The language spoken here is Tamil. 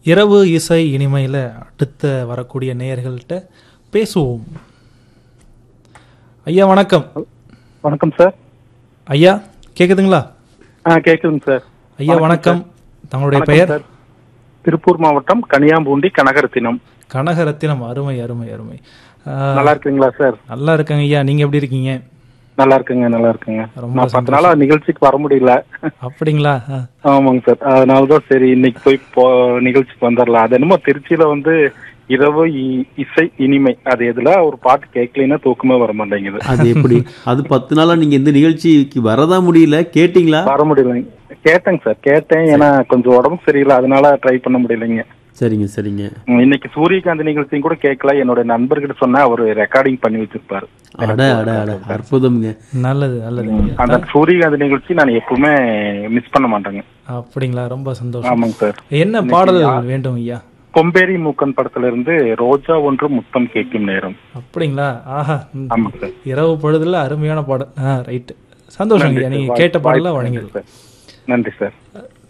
இரவு இசை இனிமையில் அடுத்த வரக்கூடிய நேயர்கள்ட்ட பேசுவோம் ஐயா வணக்கம் வணக்கம் சார் ஐயா கேக்குதுங்களா ஆ கேக்குதுங்க சார் ஐயா வணக்கம் தங்களுடைய வணக்கம் பெயர் சார். திருப்பூர் மாவட்டம் கனியாம்பூண்டி கனகரத்தினம் கனகரத்தினம் அருமை அருமை அருமை ஆ, நல்லா இருக்கீங்களா சார் நல்லா இருக்கேங்க ஐயா நீங்க எப்படி இருக்கீங்க நல்லா இருக்குங்க நல்லா இருக்குங்க ரொம்ப நான் பத்து நாளா நிகழ்ச்சிக்கு வர முடியல அப்படிங்களா ஆ, ஆமாங்க சார் அதனாலதான் சரி இன்னைக்கு போய் போ நிகழ்ச்சிக்கு வந்துடலாம் அது என்னமோ திருச்சியில வந்து இரவு இ- இசை இனிமை அது எதுல ஒரு பாட்டு கேட்கலைன்னா தூக்கமே வர மாட்டேங்குது அது எப்படி அது பத்து நாளா நீங்க இந்த நிகழ்ச்சிக்கு வரதா முடியல கேட்டீங்களா வர முடியலைங்க கேட்டேங்க சார் கேட்டேன் ஏன்னா கொஞ்சம் உடம்பு சரியில்லை அதனால ட்ரை பண்ண முடியலைங்க சரிங்க சரிங்க ம், இன்னைக்கு சூரியகாந்தி நிகழ்ச்சியும் கூட கேட்கல என்னோட நண்பர்கிட்ட சொன்னா அவர் ரெக்கார்டிங் பண்ணி வச்சிருப்பாரு அட அட அட அற்புதம்ங்க நல்லது நல்லது ஐயா. அந்த சூரியகாந்தி நிகழ்ச்சி நான் எப்பவுமே மிஸ் பண்ண மாட்டேங்க அப்படிங்களா ரொம்ப சந்தோஷம் ஆமாங்க சார் என்ன பாடல் வேண்டும் ஐயா கொம்பேரி மூக்கன் படத்துல இருந்து ரோஜா ஒன்று முத்தம் கேட்கும் நேரம் அப்படிங்களா ஆஹா ம். ஆமாங்க சார் இரவு பொழுதுல அருமையான பாடல் ஆ ரைட்டு சந்தோஷம் ஐயா நீங்க கேட்ட பாடல வாய்ப்பு வழங்கி நன்றி சார் நன்றி சார்